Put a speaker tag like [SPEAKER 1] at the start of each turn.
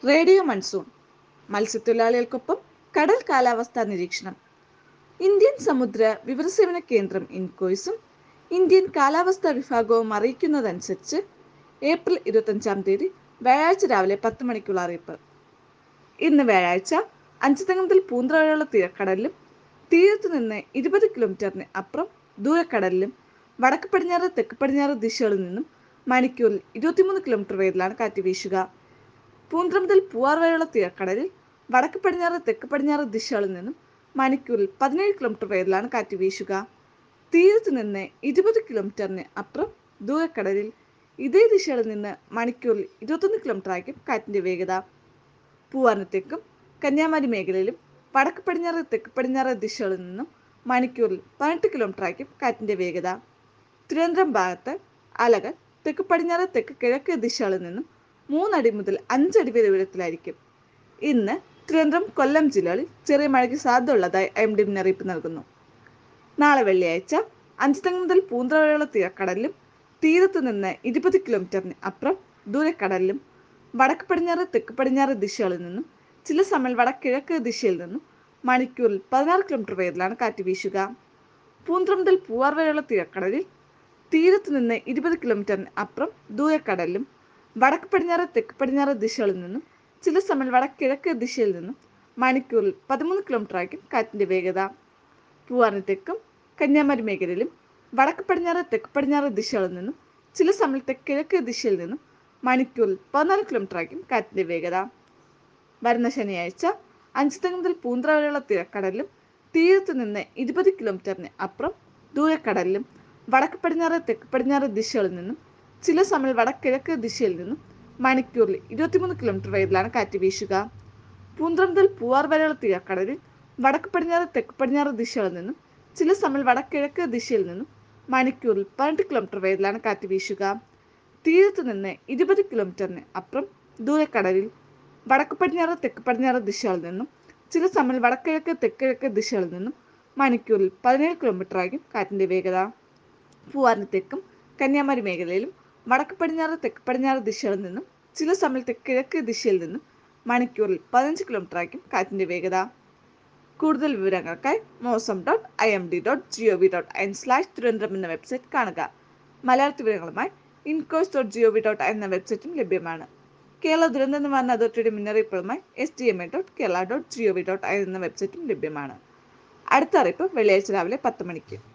[SPEAKER 1] radio monsoon മത്സ്യത്തൊഴിലാളികൾക്കൊപ്പം കടൽ കാലാവസ്ഥാ നിരീക്ഷണം ഇന്ത്യൻ സമുദ്ര വിവരസേവന കേന്ദ്രം ഇൻകോയ്സും ഇന്ത്യൻ കാലാവസ്ഥാ വിഭാഗവും അറിയിക്കുന്നതനുസരിച്ച് ഏപ്രിൽ ഇരുപത്തഞ്ചാം തീയതി വ്യാഴാഴ്ച രാവിലെ പത്ത് മണിക്കുള്ള അറിയിപ്പ് ഇന്ന് വ്യാഴാഴ്ച അഞ്ചുതെങ്ങ് മുതൽ പൂന്തറ വരെയുള്ള തീരക്കടലിലും തീരത്തു നിന്ന് ഇരുപത് കിലോമീറ്ററിന് അപ്പുറം ദൂരക്കടലിലും വടക്ക് പടിഞ്ഞാറ് തെക്ക് പടിഞ്ഞാറ് ദിശകളിൽ നിന്നും മണിക്കൂറിൽ ഇരുപത്തിമൂന്ന് കിലോമീറ്റർ വേഗത്തിലാണ് കാറ്റ് വീശുക പൂന്തറ മുതൽ പൂവാർ വരെയുള്ള തീരക്കടലിൽ വടക്ക് പടിഞ്ഞാറ് തെക്ക് പടിഞ്ഞാറ് ദിശകളിൽ നിന്നും മണിക്കൂറിൽ പതിനേഴ് കിലോമീറ്റർ വേഗത്തിലാണ് കാറ്റ് വീശുക തീരത്ത് നിന്ന് ഇരുപത് കിലോമീറ്ററിന് അപ്പുറം ദൂരക്കടലിൽ ഇതേ ദിശകളിൽ നിന്ന് മണിക്കൂറിൽ ഇരുപത്തൊന്ന് കിലോമീറ്റർ ആയിരിക്കും കാറ്റിന്റെ വേഗത പൂവാറിന് തെക്കും കന്യാകുമാരി മേഖലയിലും വടക്ക് പടിഞ്ഞാറ് തെക്ക് പടിഞ്ഞാറ് ദിശകളിൽ നിന്നും മണിക്കൂറിൽ പതിനെട്ട് കിലോമീറ്റർ ആയിരിക്കും കാറ്റിന്റെ വേഗത തിരുവനന്തപുരം ഭാഗത്ത് അലകൾ തെക്ക് പടിഞ്ഞാറ് തെക്ക് കിഴക്ക് ദിശകളിൽ നിന്നും മൂന്നടി മുതൽ അഞ്ചടി വരെ ഉയരത്തിലായിരിക്കും ഇന്ന് തിരുവനന്തപുരം കൊല്ലം ജില്ലകളിൽ ചെറിയ മഴയ്ക്ക് സാധ്യതയുള്ളതായി എം ഡി മുന്നറിയിപ്പ് നൽകുന്നു നാളെ വെള്ളിയാഴ്ച അഞ്ചുതെങ്ങ് മുതൽ പൂന്തറ വരെയുള്ള തീരക്കടലിലും തീരത്ത് നിന്ന് ഇരുപത് കിലോമീറ്ററിന് അപ്പുറം ദൂരക്കടലിലും വടക്ക് പടിഞ്ഞാറ് തെക്ക് പടിഞ്ഞാറ് ദിശകളിൽ നിന്നും ചില സമയം വടക്കിഴക്ക് ദിശയിൽ നിന്നും മണിക്കൂറിൽ പതിനാറ് കിലോമീറ്റർ വേഗത്തിലാണ് കാറ്റ് വീശുക പൂന്തറ മുതൽ പൂവാർ വരെയുള്ള തീരക്കടലിൽ തീരത്ത് നിന്ന് ഇരുപത് കിലോമീറ്ററിന് അപ്പുറം ദൂരക്കടലിലും വടക്ക് പടിഞ്ഞാറ് തെക്ക് പടിഞ്ഞാറ് ദിശകളിൽ നിന്നും ചില സമയം വടക്കിഴക്ക് ദിശയിൽ നിന്നും മണിക്കൂറിൽ പതിമൂന്ന് കിലോമീറ്റർ ആയിരിക്കും കാറ്റിന്റെ വേഗത പൂവാറിന് തെക്കും കന്യാകുമാരി മേഖലയിലും വടക്ക് പടിഞ്ഞാറ് തെക്ക് പടിഞ്ഞാറ് ദിശകളിൽ നിന്നും ചില സമയത്തെ കിഴക്ക് ദിശയിൽ നിന്നും മണിക്കൂറിൽ പതിനാല് കിലോമീറ്റർ ആയിരിക്കും കാറ്റിന്റെ വേഗത വരുന്ന ശനിയാഴ്ച അഞ്ചുതെങ്ങ് മുതൽ പൂന്തറ വരെയുള്ള തീരക്കടലിലും തീരത്ത് നിന്ന് ഇരുപത് കിലോമീറ്ററിന് അപ്പുറം ദൂരക്കടലിലും വടക്ക് പടിഞ്ഞാറ് തെക്ക് പടിഞ്ഞാറ് ദിശകളിൽ നിന്നും ചില സമയം വടക്കിഴക്ക് ദിശയിൽ നിന്നും മണിക്കൂറിൽ ഇരുപത്തിമൂന്ന് കിലോമീറ്റർ വേഗത്തിലാണ് കാറ്റ് വീശുക പൂന്തറ മുതൽ പൂവാർ വരെയുള്ള തീരക്കടലിൽ വടക്ക് പടിഞ്ഞാറ് തെക്ക് പടിഞ്ഞാറ് ദിശകളിൽ നിന്നും ചില സമയം വടക്കിഴക്ക് ദിശയിൽ നിന്നും മണിക്കൂറിൽ പതിനെട്ട് കിലോമീറ്റർ വേഗത്തിലാണ് കാറ്റ് വീശുക തീരത്ത് നിന്ന് ഇരുപത് കിലോമീറ്ററിന് അപ്പുറം ദൂരക്കടലിൽ വടക്ക് പടിഞ്ഞാറ് തെക്ക് പടിഞ്ഞാറ് ദിശകളിൽ നിന്നും ചില സമയം വടക്കിഴക്ക് തെക്കിഴക്ക് ദിശകളിൽ നിന്നും മണിക്കൂറിൽ പതിനേഴ് കിലോമീറ്റർ ആയിരിക്കും കാറ്റിന്റെ വേഗത പൂവാറിന് തെക്കും കന്യാകുമാരി മേഖലയിലും വടക്ക് പടിഞ്ഞാറ് തെക്ക് പടിഞ്ഞാറ് ദിശകളിൽ നിന്നും ചില സമയത്ത് കിഴക്ക് ദിശയിൽ നിന്നും മണിക്കൂറിൽ പതിനഞ്ച് കിലോമീറ്റർ ആയിരിക്കും കാറ്റിന്റെ വേഗത കൂടുതൽ വിവരങ്ങൾക്കായി Mausam dot I M D dot G O V dot in slash Thiruvananthapuram എന്ന വെബ്സൈറ്റ് കാണുക മലയാളത്തിൽ വിവരങ്ങളുമായി INCOIS dot G O V dot എന്ന വെബ്സൈറ്റും ലഭ്യമാണ് കേരള ദുരന്ത നിവാരണ അതോറിറ്റിയുടെ മുന്നറിയിപ്പുകളുമായി S D M A dot Kerala dot G O V dot in എന്ന വെബ്സൈറ്റും ലഭ്യമാണ് അടുത്ത അറിയിപ്പ് വെള്ളിയാഴ്ച രാവിലെ പത്ത് മണിക്ക്